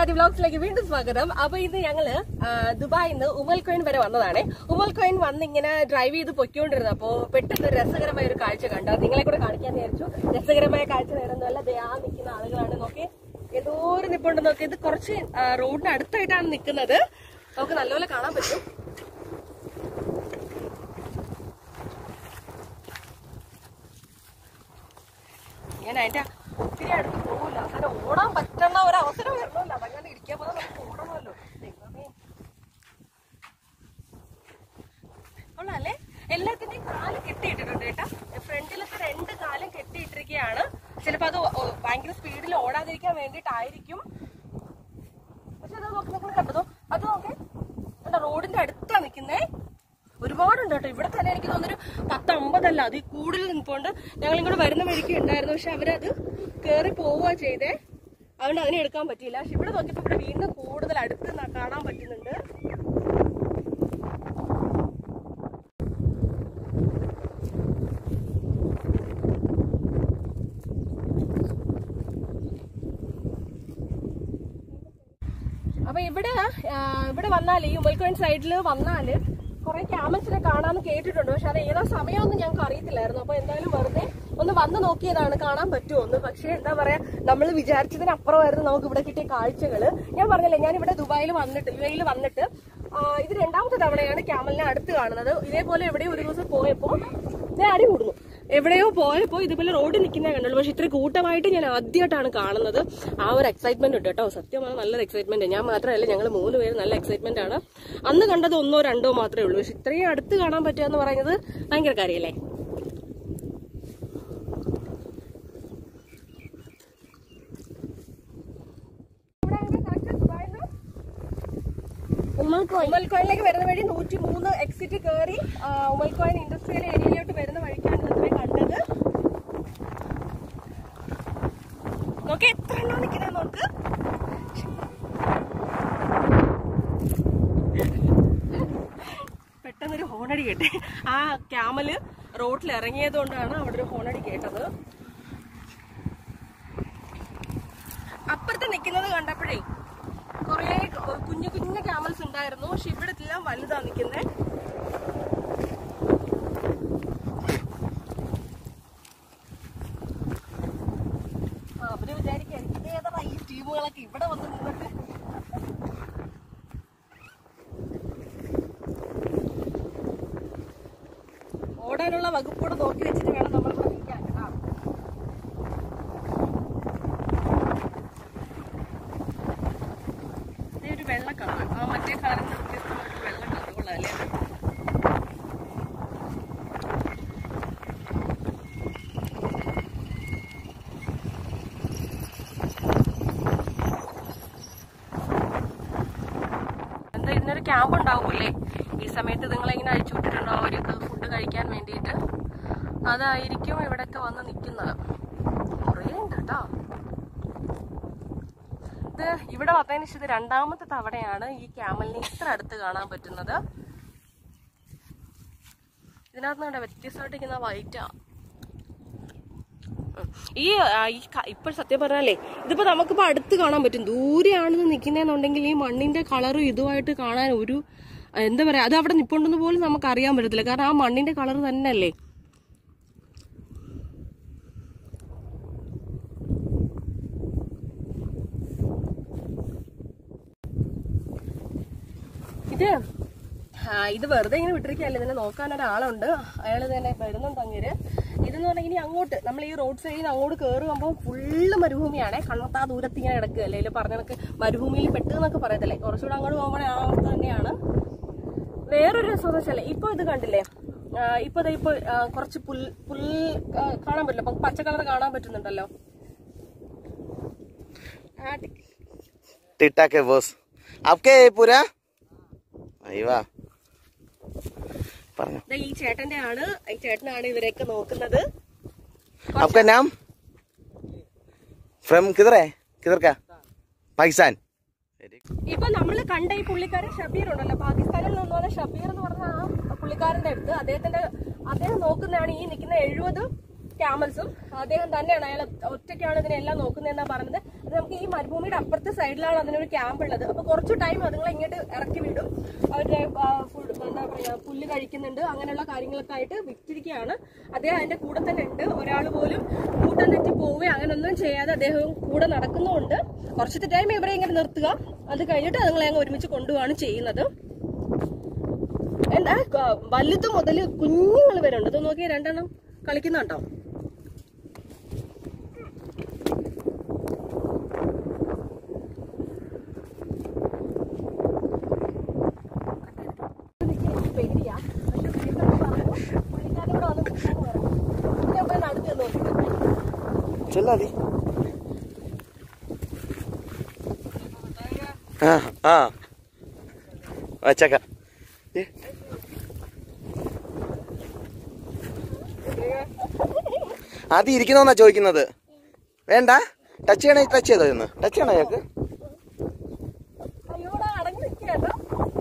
ആദ്യ വ്ലോഗ്സിലേക്ക് വീണ്ടും സ്വാഗതം അപ്പൊ ഇന്ന് ഞങ്ങള് ആ, ദുബായിൽ നിന്ന് ഉമൽ കോയിൻ വരെ വന്നതാണ് ഉമൽ കോയിൻ വന്ന് ഇങ്ങനെ ഡ്രൈവ് ചെയ്ത് പൊയ്ക്കൊണ്ടിരുന്നു അപ്പോ പെട്ടെന്ന് ഒരു രസകരമായ ഒരു കാഴ്ച കണ്ടു അത് നിങ്ങളെ കൂടെ കാണിക്കാൻ വിചാരിച്ചു രസകരമായ കാഴ്ച നേരൊന്നുമല്ല ദേ ആ നിൽക്കുന്ന ആളുകളാണ് നോക്കി എന്തോരം നിപ്പുണ്ട് നോക്കി ഇത് കുറച്ച് ആ, റോഡിന് അടുത്തായിട്ടാണ് നിൽക്കുന്നത് നമുക്ക് നല്ലപോലെ കാണാൻ പറ്റും ഞാൻ അതിന്റെ ഒത്തിരി അടുത്ത് പോകില്ല അങ്ങനെ ഓടാൻ പറ്റുന്ന ഒരു അവസരം വരണമല്ലോ അതങ്ങനെ ഇരിക്കാൻ പോലെ നമുക്ക് ഓടണമല്ലോ ദൈവമേ. കൊള്ളാല്ലേ എല്ലാത്തിന്റെയും കാല് കെട്ടിയിട്ടിട്ടുണ്ട് കേട്ടാ ഫ്രണ്ടിലത്തെ രണ്ട് കാലും കെട്ടിയിട്ടിരിക്കുകയാണ് ചിലപ്പോ അത് ഒ- ഭയങ്കര സ്പീഡിൽ ഓടാതിരിക്കാൻ വേണ്ടിയിട്ടായിരിക്കും പക്ഷെ അത് നോക്കി നിങ്ങൾ കണ്ടതോ അത് നോക്കേ എന്താ റോഡിന്റെ അടുത്താ നിൽക്കുന്നേ ഒരുപാടുണ്ട് കേട്ടോ ഇവിടെ തന്നെ എനിക്ക് തോന്നുന്നൊരു പത്ത് അമ്പതല്ല അതിൽ കൂടുതൽ നിൽപ്പുണ്ട് ഞങ്ങൾ ഇങ്ങോട്ട് വരുന്ന വഴിക്ക് ഉണ്ടായിരുന്നു പക്ഷെ അവരത് കേറി പോവുക ചെയ്തേ അതുകൊണ്ട് അതിനെ എടുക്കാൻ പറ്റിയില്ല പക്ഷെ ഇവിടെ നോക്കിയപ്പോ ഇവിടെ വീണ്ടും കൂടുതൽ അടുത്ത് ന- കാണാൻ പറ്റുന്നുണ്ട് അപ്പൊ ഇവിടെ ആ, ഇവിടെ വന്നാല് ഈ ഉമൽക്കോയിൻ സൈഡിൽ വന്നാല് കുറെ ക്യാമൽസിനെ കാണാന്ന് കേട്ടിട്ടുണ്ട് പക്ഷെ അത് ഏതാ സമയമൊന്നും ഞങ്ങൾക്ക് അറിയത്തില്ലായിരുന്നു അപ്പൊ എന്തായാലും വെറുതെ ഒന്ന് വന്ന് നോക്കിയതാണ് കാണാൻ പറ്റുമോ ഒന്ന് പക്ഷെ എന്താ പറയാ നമ്മൾ വിചാരിച്ചതിനപ്പുറമായിരുന്നു നമുക്ക് ഇവിടെ കിട്ടിയ കാഴ്ചകള് ഞാൻ പറഞ്ഞില്ലേ ഞാൻ ഇവിടെ ദുബായിൽ വന്നിട്ട് യു എയിൽ വന്നിട്ട് ആ, ഇത് രണ്ടാമത്തെ തവണയാണ് ക്യാമലിനെ അടുത്ത് കാണുന്നത് ഇതേപോലെ എവിടെയോ ഒരു ദിവസം പോയപ്പോ ഞാൻ അടി കൂടുന്നു എവിടെയോ പോയപ്പോ ഇതുപോലെ റോഡിൽ നിൽക്കുന്ന കണ്ടുള്ളൂ പക്ഷെ ഇത്ര കൂട്ടമായിട്ട് ഞാൻ ആദ്യമായിട്ടാണ് കാണുന്നത് ആ ഒരു എക്സൈറ്റ്മെന്റ് ഉണ്ട് കേട്ടോ സത്യമാണ് നല്ലൊരു എക്സൈറ്റ്മെന്റ് ഞാൻ മാത്രമല്ല ഞങ്ങൾ മൂന്ന് പേര് നല്ല എക്സൈറ്റ്മെന്റ് ആണ് അന്ന് കണ്ടത് ഒന്നോ രണ്ടോ മാത്രമേ ഉള്ളൂ പക്ഷെ ഇത്രയും അടുത്ത് കാണാൻ പറ്റുക എന്ന് പറയുന്നത് ഭയങ്കര കാര്യമല്ലേ ഉമൽക്കോയിലേക്ക് വരുന്ന വഴി നൂറ്റി മൂന്ന് എക്സിറ്റ് കയറി ഉമൽക്കോയിൻ ഇൻഡസ്ട്രിയൽ ഏരിയയിലോട്ട് വരുന്ന വഴിക്കാണ് ഇത്രയും കണ്ടത് നോക്കി എത്ര എണ്ണം നിൽക്കുന്നത് നോക്ക് പെട്ടെന്നൊരു ഹോണടി കേട്ടെ ആ ക്യാമല് റോഡിൽ ഇറങ്ങിയത് കൊണ്ടാണ് അവിടെ ഒരു ഹോണടി കേട്ടത് അപ്പുറത്ത് നിൽക്കുന്നത് കണ്ടപ്പോഴേ കുറേ കുഞ്ഞു കുഞ്ഞു ക്യാമൽസ് ഉണ്ടായിരുന്നു പക്ഷെ ഇവിടെ എല്ലാം വലുതാ നിൽക്കുന്നത് അവര് വിചാരിക്കും ഏതാ ഈ ടീമുകളൊക്കെ ഇവിടെ വന്ന് നിന്നിട്ട് ഓടാനുള്ള വകുപ്പോടെ നോക്കി വെച്ചിട്ട് വേണം നമ്മൾ ഇവിടെ നിൽക്കാൻ കേട്ടോ ഇതേ ഒരു വെള്ള കളർ ആ മറ്റേ കളറിന് വ്യത്യസ്തമായിട്ട് വെള്ള കളർ കൊള്ളാല്ലേ എന്താ ഇതിനൊരു ക്യാമ്പ് ഉണ്ടാവുമല്ലേ ഈ സമയത്ത് നിങ്ങളെ ഇങ്ങനെ അഴിച്ചു വിട്ടിട്ടുണ്ടോ അവർക്ക് ഫുഡ് കഴിക്കാൻ വേണ്ടിയിട്ട് അതായിരിക്കും ഇവിടെയൊക്കെ വന്ന് നിൽക്കുന്നത് കുറേ ഉണ്ട് കേട്ടോ ഇത് ഇവിടെ വന്നതിന് ശേഷം ഇത് രണ്ടാമത്തെ തവണയാണ് ഈ ക്യാമലിനെ ഇത്ര അടുത്ത് കാണാൻ പറ്റുന്നത് ഇതിനകത്ത് നിങ്ങളുടെ വ്യത്യസ്തമായിട്ട് ഇരിക്കുന്ന വൈറ്റാ ഈ ആ, ഈ ക- ഇപ്പോൾ സത്യം പറഞ്ഞാലേ ഇതിപ്പോ നമുക്കിപ്പോ അടുത്ത് കാണാൻ പറ്റും ദൂരെയാണെന്ന് നിൽക്കുന്നതെന്നുണ്ടെങ്കിൽ ഈ മണ്ണിന്റെ കളറും ഇതുമായിട്ട് കാണാൻ ഒരു എന്താ പറയാ അത് അവിടെ നിപ്പുണ്ടെന്ന് പോലും നമുക്ക് അറിയാൻ പറ്റത്തില്ല കാരണം ആ മണ്ണിന്റെ കളർ തന്നെയല്ലേ ഇത് ആ, ഇത് വെറുതെ ഇങ്ങനെ വിട്ടിരിക്കുകയല്ലേ ഇതിനെ നോക്കാൻ ഒരാളുണ്ട് അയാൾ തന്നെ വരുന്നുണ്ട് അങ്ങേര് ഇതെന്ന് പറഞ്ഞാൽ ഇനി അങ്ങോട്ട് നമ്മൾ ഈ റോഡ് സൈഡിൽ നിന്ന് അങ്ങോട്ട് കയറുമ്പോൾ ഫുള്ള് മരുഭൂമിയാണേ കണ്ണത്താ ദൂരത്ത് ഇങ്ങനെ കിടക്കുകയല്ലേ ഇതിൽ പറഞ്ഞ കണക്ക് മരുഭൂമിയിൽ പെട്ട് എന്നൊക്കെ പറയത്തില്ലേ കുറച്ചുകൂടെ അങ്ങോട്ട് പോകുമ്പോഴേ ആ അവസ്ഥ തന്നെയാണ് വേറൊരു രസം എന്ന് വെച്ചാൽ ഇപ്പൊ ഇത് കണ്ടില്ലേ ആ, ഇപ്പൊ ദേ ഇപ്പൊ ആ, കുറച്ച് പുൽ പുൽ ആ, കാണാൻ പറ്റില്ല അപ്പൊ പച്ച കളർ കാണാൻ പറ്റുന്നുണ്ടല്ലോ ആ, ടി- टिट्टा के बॉस आपके है पूरा अरे वाह പറഞ്ഞോ ദേ ഈ ചേട്ടന്റെ ആണ് ഈ ചേട്ടനാണ് ഇവരെയൊക്കെ നോക്കുന്നത് आपका नाम फ्रॉम किधर है किधर का पाकिस्तान ഇപ്പൊ നമ്മള് കണ്ട ഈ പുള്ളിക്കാരൻ ഷബീർ ഉണ്ടല്ലോ പാകിസ്ഥാനിൽ നിന്ന് വന്ന ഷബീർ എന്ന് പറഞ്ഞ ആ പുള്ളിക്കാരന്റെ അടുത്ത് അദ്ദേഹത്തിന്റെ അദ്ദേഹം നോക്കുന്നതാണ് ഈ നിൽക്കുന്ന എഴുപത് ക്യാമൽസും അദ്ദേഹം തന്നെയാണ് അയാൾ ഒറ്റയ്ക്കാണ് ഇതിനെല്ലാം നോക്കുന്നതെന്നാ പറഞ്ഞത് അത് നമുക്ക് ഈ മരുഭൂമിയുടെ അപ്പുറത്തെ സൈഡിലാണ് അതിനൊരു ക്യാമ്പ് ഉള്ളത് അപ്പൊ കുറച്ച് ടൈം അതുങ്ങളെ ഇങ്ങോട്ട് ഇറക്കി വിടും അവരുടെ ഫുഡ് എന്താ പറയാ പുല്ല് കഴിക്കുന്നുണ്ട് അങ്ങനെയുള്ള കാര്യങ്ങളൊക്കെ ആയിട്ട് വിറ്റിരിക്കുകയാണ് അദ്ദേഹം അതിന്റെ കൂടെ തന്നെ ഉണ്ട് ഒരാൾ പോലും കൂട്ടം തെറ്റി പോവുകയോ അങ്ങനെയൊന്നും ചെയ്യാതെ അദ്ദേഹം കൂടെ നടക്കുന്നുമുണ്ട് കുറച്ചത്തെ ടൈം ഇവരെ ഇങ്ങനെ നിർത്തുക അത് കഴിഞ്ഞിട്ട് അതുങ്ങളെ അങ്ങ് ഒരുമിച്ച് കൊണ്ടുപോവാണ് ചെയ്യുന്നത് എന്താ ക- വലുത് മുതൽ കുഞ്ഞുങ്ങൾ വരെ ഉണ്ട് ഇത് നോക്കിയാൽ രണ്ടെണ്ണം കളിക്കുന്നുണ്ടോ പേടിയാ പക്ഷെ പുള്ളിക്കാരൻ പറഞ്ഞു പുള്ളിക്കാരൻ ഇവിടെ വന്ന് നിൽക്കാന്ന് പറഞ്ഞു ഞാൻ പോയി നടന്നു നോക്കി ചെല്ലാതി ആ ആ വച്ചക്ക ഏ, ആദ്യം ഇരിക്കുന്നോന്നാ ചോദിക്കുന്നത് വേണ്ട ടച്ച് ചെയ്യണേ ടച്ച് ചെയ്തോ ഇന്ന് ടച്ച് ചെയ്യണോ അയാൾക്ക് അയ്യോടാ അടങ്ങി നിൽക്കാട്ടോ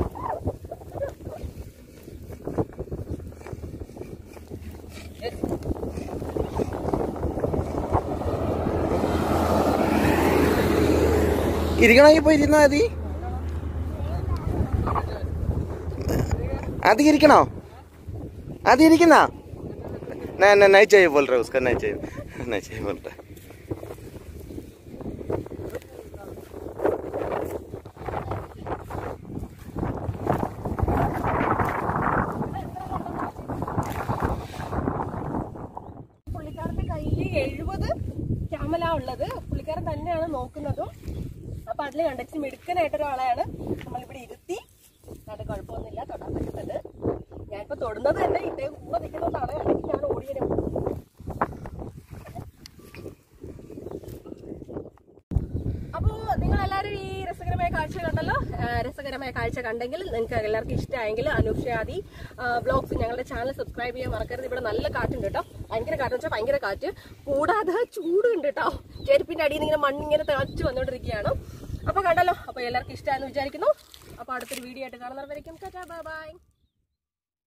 ഇരിക്കണമെങ്കിൽ പോയി ഇരുന്നാ മതി आदि इरिकना आदि इरिकना नहीं नहीं नहीं चाहिए बोल रहे उसका नहीं चाहिए नहीं चाहिए बोल रहा പുള്ളിക്കാരന്റെ കയ്യിൽ എഴുപത് ക്യാമല ഉള്ളത് പുള്ളിക്കാരൻ തന്നെയാണ് നോക്കുന്നതും അപ്പൊ അതിൽ കണ്ടച്ച് മിടുക്കനായിട്ട് ഒരാളെയാണ് നമ്മളിവിടെ ഇരുത്തി അത് കുഴപ്പമൊന്നുമില്ല തൊടാൻ പറ്റുന്നത് ഞാനിപ്പോ തൊടുന്നത് തന്നെ ഇദ്ദേഹം കൂടെ നിൽക്കുന്നതാണ് അല്ലെങ്കിൽ ഞാൻ ഓടിയനെ അപ്പോ നിങ്ങൾ എല്ലാവരും ഈ രസകരമായ കാഴ്ച കണ്ടല്ലോ ആ, രസകരമായ കാഴ്ച കണ്ടെങ്കിൽ നിങ്ങൾക്ക് എല്ലാവർക്കും ഇഷ്ടമായെങ്കിൽ അനുഷാദി ബ്ലോഗ്സ് ഞങ്ങളുടെ ചാനൽ സബ്സ്ക്രൈബ് ചെയ്യാൻ മറക്കരുത് ഇവിടെ നല്ല കാറ്റുണ്ട് കേട്ടോ ഭയങ്കര കാറ്റ് വെച്ചാൽ ഭയങ്കര കാറ്റ് കൂടാതെ ചൂട് ഉണ്ട് കേട്ടോ ചെരുപ്പിന്റെ അടിയിൽ നിന്ന് ഇങ്ങനെ മണ്ണിങ്ങനെ തിളച്ചു വന്നോണ്ടിരിക്കുകയാണ് അപ്പൊ കണ്ടല്ലോ അപ്പൊ എല്ലാവർക്കും ഇഷ്ടമായെന്ന് വിചാരിക്കുന്നു അപ്പൊ അടുത്തൊരു വീഡിയോ ആയിട്ട് കാണുന്നവരേക്കും ബൈ